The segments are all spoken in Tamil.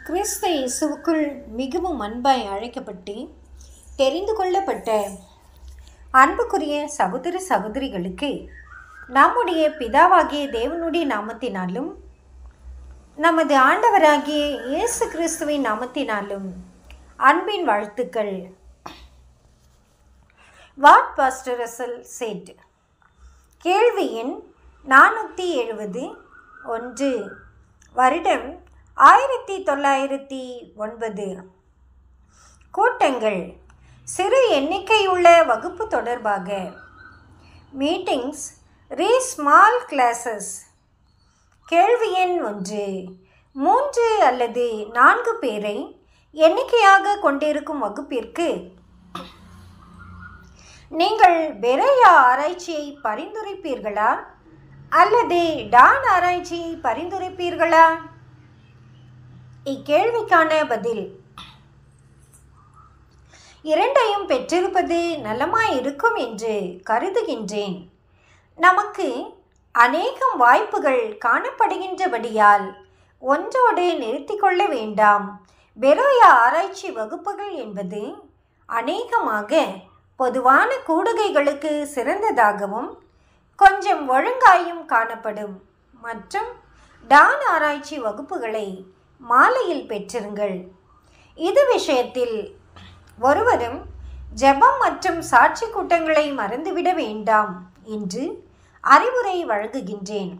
கிறிஸ்து இயேசுவுக்குள் மிகவும் அன்பாய் அழைக்கப்பட்டு தெரிந்து கொள்ளப்பட்ட அன்புக்குரிய சகோதர சகோதரிகளுக்கு நம்முடைய பிதாவாகிய தேவனுடைய நாமத்தினாலும் நமது ஆண்டவராகிய இயேசு கிறிஸ்துவின் நாமத்தினாலும் அன்பின் வாழ்த்துக்கள் வாட் பாஸ்டர் ரசல் செட் கேள்வி எண் நானூற்றி எழுபது ஒன்று வருடம் ஆயிரத்தி தொள்ளாயிரத்தி ஒன்பது கூட்டங்கள் சிறு எண்ணிக்கையுள்ள வகுப்பு தொடர்பாக மீட்டிங்ஸ் ரீ ஸ்மால் கிளாஸஸ் கேள்வி எண் ஒன்று மூன்று அல்லது நான்கு பேரை எண்ணிக்கையாக கொண்டிருக்கும் வகுப்பிற்கு நீங்கள் பெரையா ஆராய்ச்சியை பரிந்துரைப்பீர்களா அல்லது டான் ஆராய்ச்சியை பரிந்துரைப்பீர்களா இக்கேள்விக்கான பதில் இரண்டையும் பெற்றிருப்பது நலமாய் இருக்கும் என்று கருதுகின்றேன் நமக்கு அநேகம் வாய்ப்புகள் காணப்படுகின்றபடியால் ஒன்றோடு நிறுத்தி கொள்ள வேண்டாம் பெரோயா ஆராய்ச்சி வகுப்புகள் என்பது அநேகமாக பொதுவான கூடுகைகளுக்கு சிறந்ததாகவும் கொஞ்சம் ஒழுங்காயும் காணப்படும் மற்றும் டான் ஆராய்ச்சி வகுப்புகளை மாலையில் பெற்றிருங்கள் இது விஷயத்தில் ஒருவரும் ஜெபம் மற்றும் சாட்சி கூட்டங்களை மறந்துவிட வேண்டாம் என்று அறிவுரை வழங்குகின்றேன்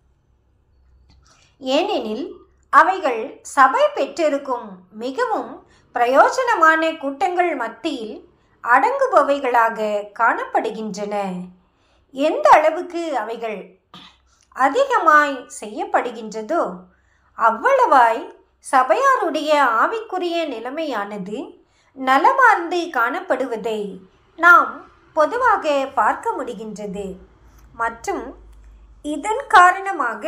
ஏனெனில் அவைகள் சபை பெற்றிருக்கும் மிகவும் பிரயோஜனமான கூட்டங்கள் மத்தியில் அடங்குபவைகளாக காணப்படுகின்றன எந்த அளவுக்கு அவைகள் அதிகமாய் செய்யப்படுகின்றதோ அவ்வளவாய் சபையாருடைய ஆவிக்குரிய நிலைமையானது நலமார்ந்து காணப்படுவதை நாம் பொதுவாக பார்க்க முடிகின்றது மற்றும் இதன் காரணமாக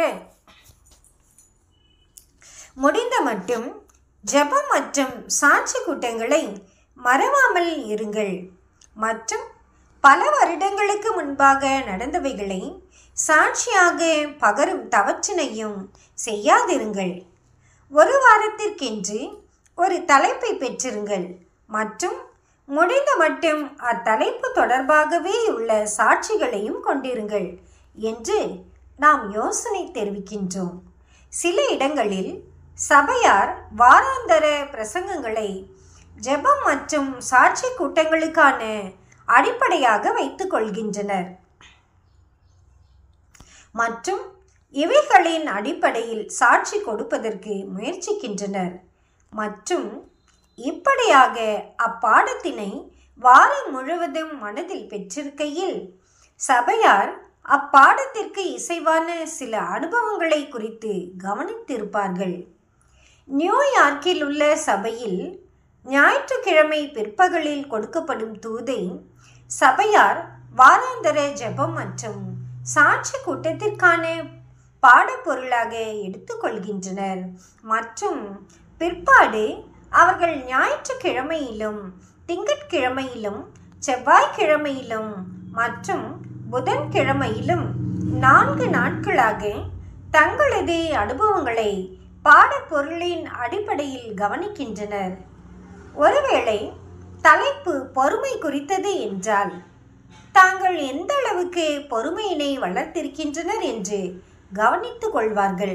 முடிந்த மட்டும் ஜெபம் மற்றும் சாட்சி கூட்டங்களை மறவாமல் இருங்கள் மற்றும் பல வருடங்களுக்கு முன்பாக நடந்தவைகளை சாட்சியாக பகரும் தவற்றினையும் செய்யாதிருங்கள் ஒரு வாரத்திற்கென்று ஒரு தலைப்பை பெற்றிருங்கள் மற்றும் முடிந்த மட்டும் அத்தலைப்பு தொடர்பாகவே உள்ள சாட்சிகளையும் கொண்டிருங்கள் என்று நாம் யோசனை தெரிவிக்கின்றோம் சில இடங்களில் சபையார் வாராந்தர பிரசங்கங்களை ஜெபம் மற்றும் சாட்சி கூட்டங்களுக்கான அடிப்படையாக வைத்துக் கொள்கின்றனர் மற்றும் இவைகளின் அடிப்படையில் சாட்சி கொடுப்பதற்கு முயற்சிக்கின்றனர் மற்றும் இப்படியாக அப்பாடத்தினை வாரம் முழுவதும் மனதில் பெற்றிருக்கையில் சபையார் அப்பாடத்திற்கு இசைவான சில அனுபவங்களை குறித்து கவனித்திருப்பார்கள் நியூயார்க்கில் உள்ள சபையில் ஞாயிற்றுக்கிழமை பிற்பகலில் கொடுக்கப்படும் தூதை சபையார் வாராந்தர ஜெபம் மற்றும் சாட்சி கூட்டத்திற்கான பாடப்பொருளாக எடுத்துக்கொள்கின்றனர் மற்றும் பிற்பாடு அவர்கள் ஞாயிற்றுக்கிழமையிலும் திங்கட்கிழமையிலும் செவ்வாய்க்கிழமையிலும் மற்றும் புதன்கிழமையிலும் நான்கு நாட்களாக தங்களது அனுபவங்களை பாடப்பொருளின் அடிப்படையில் கவனிக்கின்றனர் ஒருவேளை தலைப்பு பொறுமை குறித்தது என்றால் தாங்கள் எந்த அளவுக்கு பொறுமையினை வளர்த்திருக்கின்றனர் என்று கவனித்துக் கொள்வார்கள்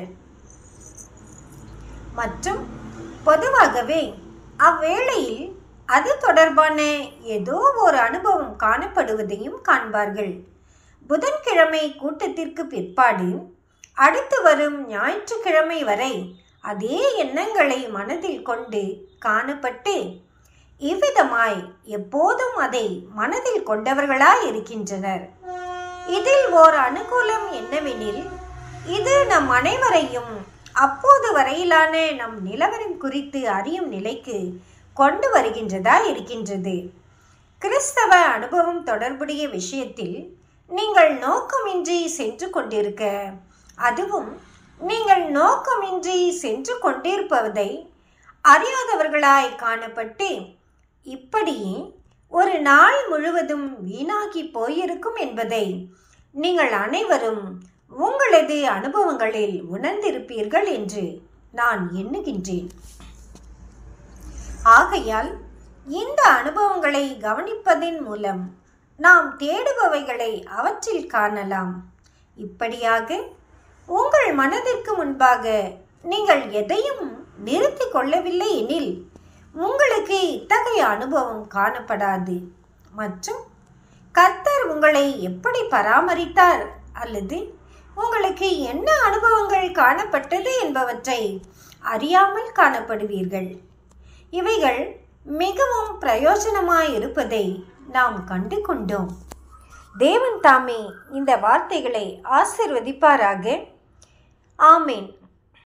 மற்றும் பொதுவாகவே அவ்வேளையில் அது தொடர்பான ஏதோ ஒரு அனுபவம் காணப்படுவதையும் காண்பார்கள் புதன்கிழமை கூட்டத்திற்கு பிற்பாடு அடுத்து வரும் ஞாயிற்றுக்கிழமை வரை அதே எண்ணங்களை மனதில் கொண்டு காணப்பட்டு இவ்விதமாய் எப்போதும் அதை மனதில் கொண்டவர்களாய் இருக்கின்றனர் இதில் ஓர் அனுகூலம் என்னவெனில் இது நம் அனைவரையும் அப்போது வரையிலான நம் நிலவரம் குறித்து அறியும் நிலைக்கு கொண்டு வருகின்றதா இருக்கின்றது கிறிஸ்தவ அனுபவம் தொடர்புடைய விஷயத்தில் நீங்கள் நோக்கமின்றி சென்று கொண்டிருக்க அதுவும் நீங்கள் நோக்கமின்றி சென்று கொண்டிருப்பதை அறியாதவர்களாய் காணப்பட்டு இப்படி ஒரு நாள் முழுவதும் வீணாகி போயிருக்கும் என்பதை நீங்கள் அனைவரும் உங்களது அனுபவங்களில் உணர்ந்திருப்பீர்கள் என்று நான் எண்ணுகின்றேன் ஆகையால் இந்த அனுபவங்களை கவனிப்பதின் மூலம் நாம் தேடுபவைகளை அவற்றில் காணலாம் இப்படியாக உங்கள் மனதிற்கு முன்பாக நீங்கள் எதையும் நிறுத்தி கொள்ளவில்லை எனில் உங்களுக்கு இத்தகைய அனுபவம் காணப்படாது மற்றும் கர்த்தர் உங்களை எப்படி பராமரித்தார் அல்லது உங்களுக்கு என்ன அனுபவங்கள் காணப்பட்டது என்பவற்றை அறியாமல் காணப்படுவீர்கள் இவைகள் மிகவும் பிரயோஜனமாய் இருப்பதை நாம் கண்டு கொண்டோம் தேவன் தாமே இந்த வார்த்தைகளை ஆசிர்வதிப்பாராக ஆமேன்